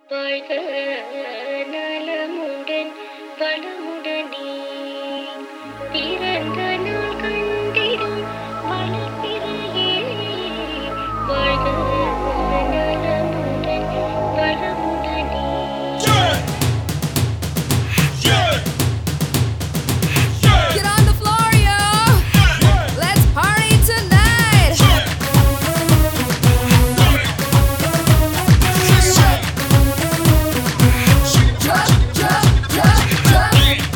வாழ்க நலமுடன் வளமுடனே பிறந்த நாள் கண்டிடும் வளர்ப்பிறையே வாழ்க நலமுடன் வளமுடனே Get on the floor, yo! Let's party tonight! Drop, drop, drop, drop.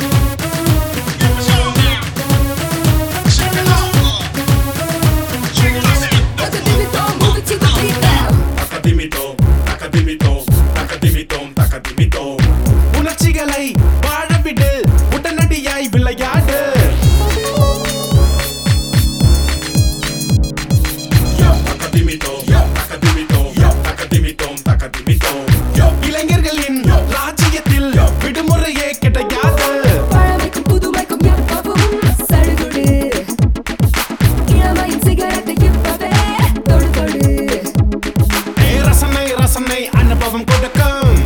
Put the baby down, move it to the beat now. தக்கதிமித்தோம் தக்கதிமித்தோம் தக்கதிமித்தோம் தக்கதிமித்தோம் உணர்ச்சிகளை வாழவிடு உடனடியாய் விளையாடு தக்கதிமித்தோம் தக்கதிமித்தோம் தக்கதிமித்தோம் தக்கதிமித்தோம் இளைஞர்களின் ராஜ்யத்தில் விடுமுறையே கிடையாது பழமைக்கும் புதுமைக்கும் எப்பவும் சடுகுடு இளமையின் சிகரத்தை இப்பவே தொடு தொடு ஏ ரசனை ரசனை அனுபவம் கொடுக்கும்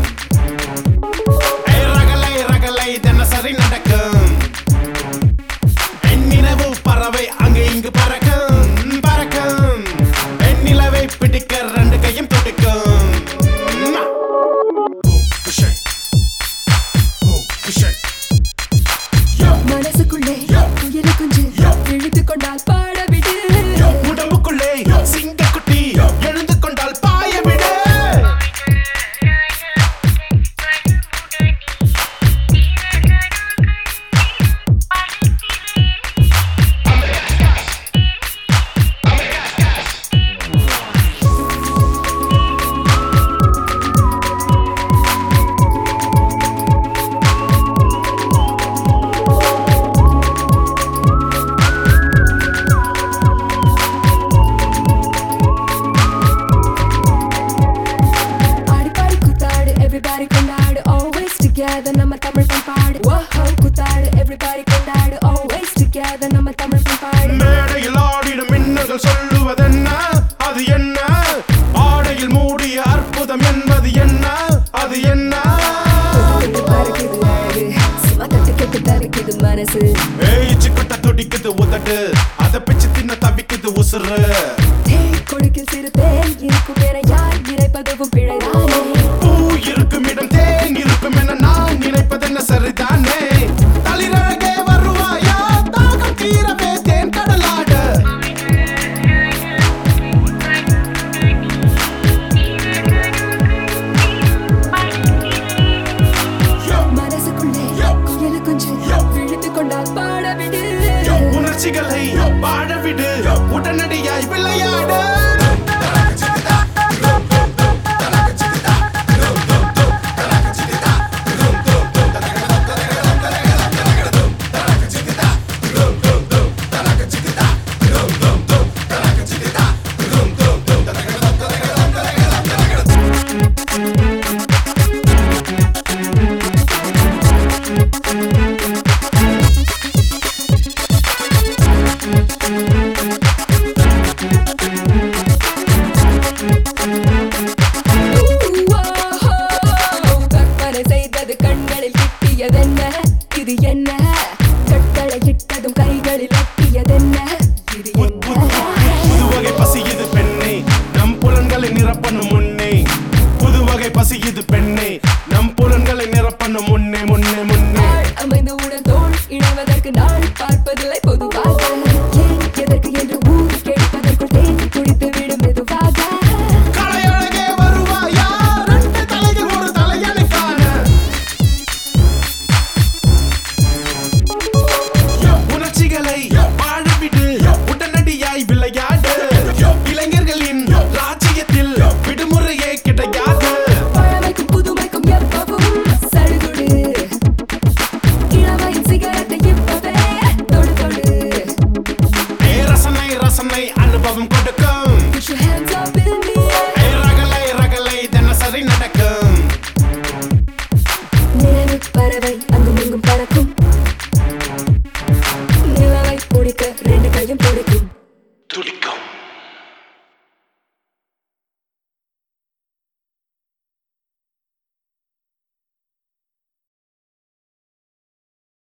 ஏ ரகலை ரகலை தினசரி நடக்கும் என் நினைவு பறவை அங்கு இங்கு பறக்கும் பறக்கும் என் நிலவை பிடிக்க ரெண்டு கையும் துடிக்கும் மனசுக்குள்ளே உயிரை கொஞ்சு இழுத்து கொண்டால் பாட விடு உடம்புக்குள்ளே சிங்கக்குட்டி எழுந்து கொண்டால் பாய விடு ஆடி பாடி கூத்தாடு everybody கொண்டாடு always together நம்ம தமிழ் பண்பாடு ஓஹோ கூத்தாடு everybody கொண்டாடு always together நம்ம தமிழ் பண்பாடு மேடையில் ஆடிடும் மின்னல்கள் சொல்லுவதென்ன அது என்ன ஆடையில் மூடிய அற்புதம் என்பது என்ன அது என்ன தொட்டு பறக்குது அழகு சும்மா தட்டு கெட்டு தவிக்குது மனசு ஏய்ச்சி குட்ட துடிக்குது உதட்டு அத பிச்சு தின்ன தவிக்குது உசுறு தேன் கொடுக்கில் சிறு தேன் இருக்குமே